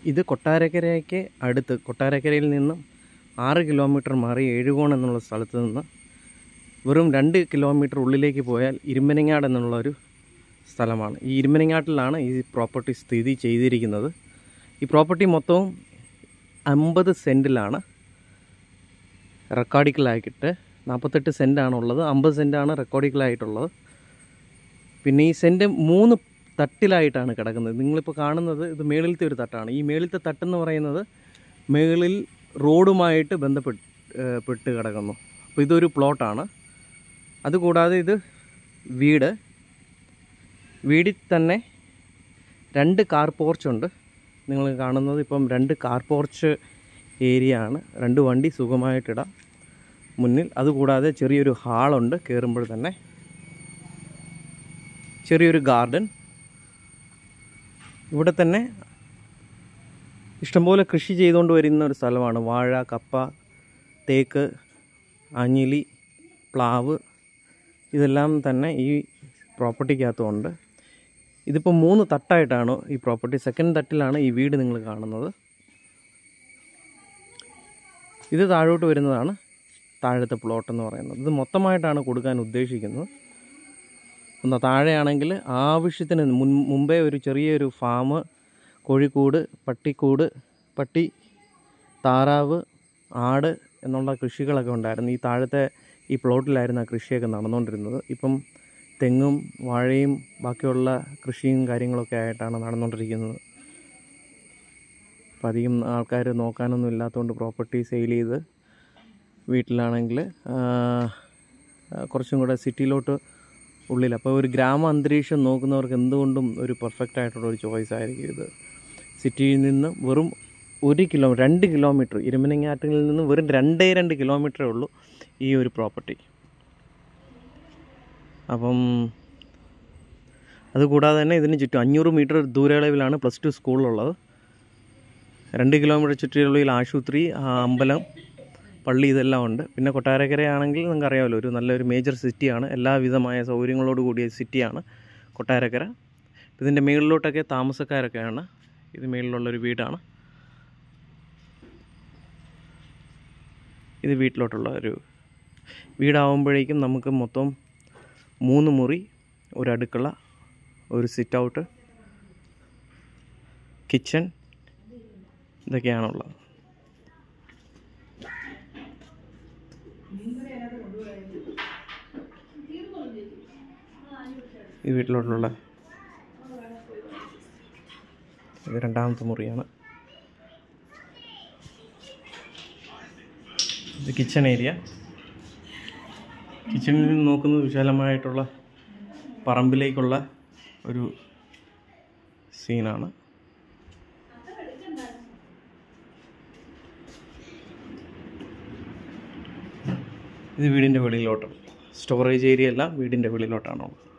ഇത് കൊട്ടാരക്കരയ്ക്ക് അടുത്ത് കൊട്ടാരക്കരയിൽ നിന്നും ആറ് കിലോമീറ്റർ മാറി ഏഴുകോൺ എന്നുള്ള സ്ഥലത്ത് നിന്ന് വെറും രണ്ട് കിലോമീറ്റർ ഉള്ളിലേക്ക് പോയാൽ ഇരുമ്പനങ്ങാട് എന്നുള്ള ഒരു സ്ഥലമാണ് ഈ ഇരുമ്പനങ്ങാട്ടിലാണ് ഈ പ്രോപ്പർട്ടി സ്ഥിതി ചെയ്തിരിക്കുന്നത് ഈ പ്രോപ്പർട്ടി മൊത്തവും അമ്പത് സെൻറ്റിലാണ് റെക്കോർഡിക്കലായിട്ട് നാൽപ്പത്തെട്ട് സെൻറ്റാണ് ഉള്ളത് അമ്പത് സെൻറ്റാണ് റെക്കോർഡിക്കലായിട്ടുള്ളത് പിന്നെ ഈ സെൻറ്റ് മൂന്ന് തട്ടിലായിട്ടാണ് കിടക്കുന്നത് നിങ്ങളിപ്പോൾ കാണുന്നത് ഇത് മേളിലത്തെ ഒരു തട്ടാണ് ഈ മേളിലത്തെ തട്ടെന്ന് പറയുന്നത് മേളിൽ റോഡുമായിട്ട് ബന്ധപ്പെട്ട് ഏഹ് പെട്ട് കിടക്കുന്നു അപ്പോൾ ഇതൊരു പ്ലോട്ടാണ് അതുകൂടാതെ ഇത് വീട് വീടിൽ തന്നെ രണ്ട് കാർ പോർച്ചുണ്ട് നിങ്ങൾ കാണുന്നത് ഇപ്പം രണ്ട് കാർ പോർച്ച് ഏരിയ ആണ് രണ്ട് വണ്ടി സുഖമായിട്ടിടാം മുന്നിൽ അതുകൂടാതെ ചെറിയൊരു ഹാളുണ്ട് കയറുമ്പോൾ തന്നെ ചെറിയൊരു ഗാർഡൻ ഇവിടെ തന്നെ ഇഷ്ടംപോലെ കൃഷി ചെയ്തുകൊണ്ട് വരുന്ന ഒരു സ്ഥലമാണ് വാഴ കപ്പ തേക്ക് അഞ്ഞിലി പ്ലാവ് ഇതെല്ലാം തന്നെ ഈ പ്രോപ്പർട്ടിക്കകത്തുണ്ട് ഇതിപ്പോൾ മൂന്ന് തട്ടായിട്ടാണ് ഈ പ്രോപ്പർട്ടി സെക്കൻഡ് തട്ടിലാണ് ഈ വീട് നിങ്ങൾ കാണുന്നത് ഇത് താഴോട്ട് വരുന്നതാണ് താഴത്തെ പ്ലോട്ട് എന്ന് പറയുന്നത് ഇത് മൊത്തമായിട്ടാണ് കൊടുക്കാൻ ഉദ്ദേശിക്കുന്നത് ഒന്ന് താഴെയാണെങ്കിൽ ആവശ്യത്തിന് മുൻ മുമ്പേ ഒരു ചെറിയൊരു ഫാം കോഴിക്കൂട് പട്ടിക്കൂട് പട്ടി താറാവ് ആട് എന്നുള്ള കൃഷികളൊക്കെ ഉണ്ടായിരുന്നു ഈ താഴത്തെ ഈ പ്ലോട്ടിലായിരുന്നു ആ കൃഷിയൊക്കെ നടന്നുകൊണ്ടിരുന്നത് ഇപ്പം തെങ്ങും വാഴയും ബാക്കിയുള്ള കൃഷിയും കാര്യങ്ങളൊക്കെ ആയിട്ടാണ് നടന്നുകൊണ്ടിരിക്കുന്നത് അപ്പം അധികം ആൾക്കാർ നോക്കാനൊന്നും ഇല്ലാത്തതുകൊണ്ട് പ്രോപ്പർട്ടി സെയിൽ ചെയ്ത് വീട്ടിലാണെങ്കിൽ കുറച്ചും കൂടെ സിറ്റിയിലോട്ട് ഉള്ളിൽ അപ്പോൾ ഒരു ഗ്രാമ അന്തരീക്ഷം നോക്കുന്നവർക്ക് എന്തുകൊണ്ടും ഒരു പെർഫെക്റ്റ് ആയിട്ടുള്ള ഒരു ചോയ്സ് ആയിരിക്കും ഇത് സിറ്റിയിൽ നിന്ന് വെറും ഒരു കിലോ രണ്ട് കിലോമീറ്റർ ഇരുമനങ്ങാറ്റിൽ നിന്ന് വെറും രണ്ടേ രണ്ട് കിലോമീറ്ററേ ഉള്ളൂ ഈ ഒരു പ്രോപ്പർട്ടി അപ്പം അതുകൂടാതെ തന്നെ ഇതിന് ചുറ്റും അഞ്ഞൂറ് മീറ്റർ ദൂരളവിലാണ് പ്ലസ് ടു സ്കൂളുള്ളത് രണ്ട് കിലോമീറ്റർ ചുറ്റിയുള്ളിൽ ആശുപത്രി ആ, അമ്പലം പള്ളി ഇതെല്ലാം ഉണ്ട് പിന്നെ കൊട്ടാരക്കരയാണെങ്കിൽ നിങ്ങൾക്ക് അറിയാമല്ലോ ഒരു നല്ലൊരു മേജർ സിറ്റിയാണ് എല്ലാവിധമായ സൗകര്യങ്ങളോട് കൂടിയ സിറ്റിയാണ് കൊട്ടാരക്കര ഇതിൻ്റെ മുകളിലോട്ടൊക്കെ താമസക്കാരൊക്കെയാണ് ഇത് മുകളിലുള്ളൊരു വീടാണ് ഇത് വീട്ടിലോട്ടുള്ള ഒരു വീടാവുമ്പോഴേക്കും നമുക്ക് മൊത്തം മൂന്ന് മുറി ഒരു അടുക്കള ഒരു സിറ്റ് ഔട്ട് കിച്ചൺ ഇതൊക്കെയാണുള്ളത് ഈ വീട്ടിലോട്ടുള്ള ഇത് രണ്ടാമത്തെ മുറിയാണ് ഇത് കിച്ചൺ ഏരിയ കിച്ചണിൽ നിന്ന് നോക്കുന്നത് വിശാലമായിട്ടുള്ള പറമ്പിലേക്കുള്ള ഒരു സീനാണ് ഇത് വീടിൻ്റെ വെളിയിലോട്ട് സ്റ്റോറേജ് ഏരിയ എല്ലാം വീടിൻ്റെ വെളിയിലോട്ടാണുള്ളത്